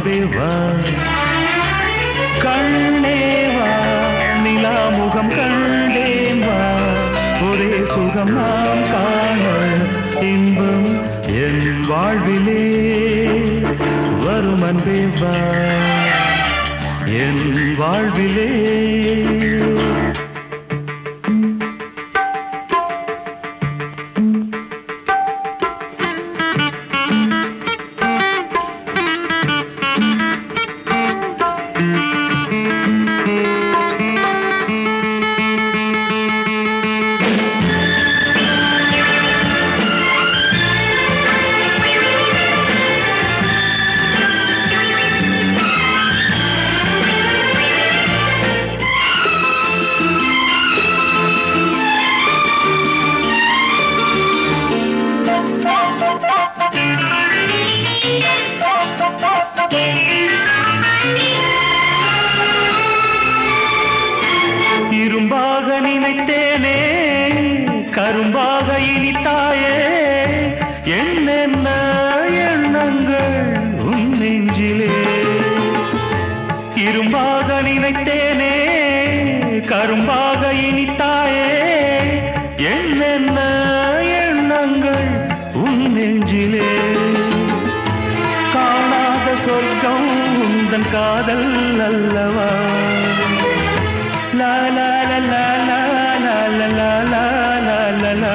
அன்பே வா கண்ணே வா நிலா முகம் கண்டேன் வா ஒரே சுகம் நாம் காண இன்பம் என் வாழ்விலே வரும் அன்பே வா என் வாழ்விலே இரும்பாக நினைத்தேனே கரும்பாக இனித்தாயே என்னென்ன எண்ணங்கள் உன் நெஞ்சிலே இரும்பாக நினைத்தேனே கரும்பாக இனித்தாயே என்னென்ன எண்ணங்கள் உன் நெஞ்சிலே காணாத சொர்க்கம் உந்தன் காதல் அல்லவா லா லா லா லா லா லா லா லா லா லா லா லா.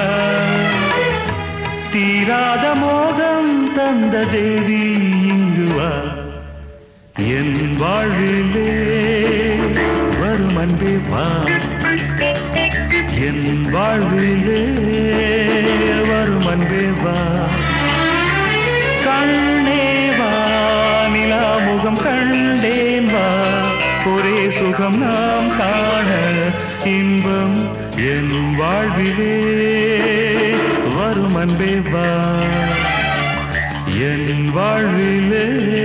தீராத மோகம் தந்த தேவி இங்கு வா என் வாழ்விலே வரும் அன்பே வா என் வாழ்விலே வரும் அன்பே வா கண்ணே வா நிலா முகம் கண்டேன் வா ஒரே சுகம் நாம் காண இன்பம் என் வாழ்விலே வரும் அன்பே வா என் வாழ்விலே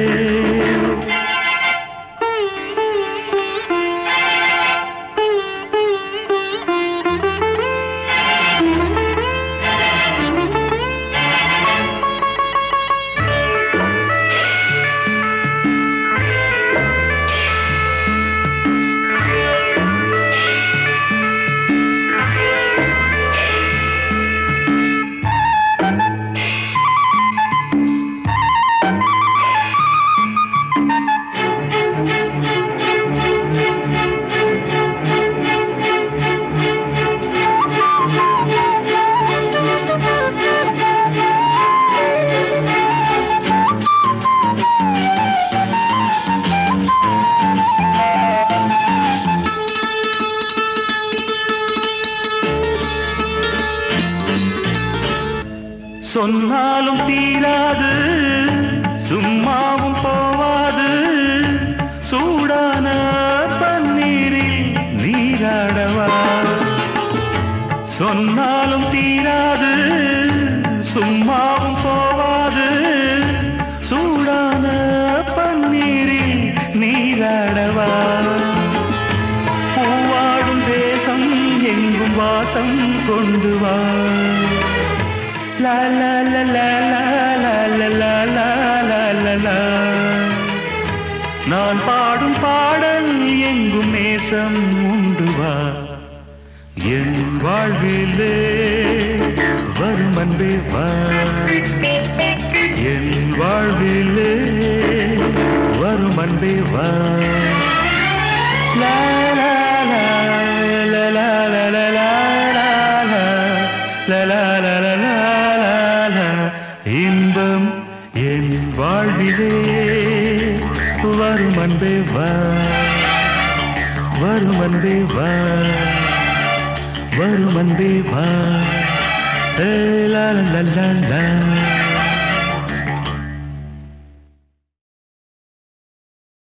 சொன்னாலும் தீராது சும்மாவும் போவாது சூடான பன்னீரில் நீராடவா சொன்னாலும் தீராது சும்மாவும் போவாது சூடான பன்னீரில் நீராடவா பூவாடும் தேசம் எங்கும் வாசம் கொண்டு வா லா லா லா லா லா லா லா லா லா லா லா லா. நான் பாடும் பாடல் எங்கும் நேசம் உண்டு வா என் வாழ்விலே வரும் அன்பே வா என் வாழ்விலே வரும் அன்பே வா லா லா லா லா லா லா லா லா லா லா. லா லா லா லா லா லா லா. இன்பம் என் வாழ்விலே வரும் அன்பே வா வரும் அன்பே வா வரும் அன்பே வா ஏ லா லா லா லா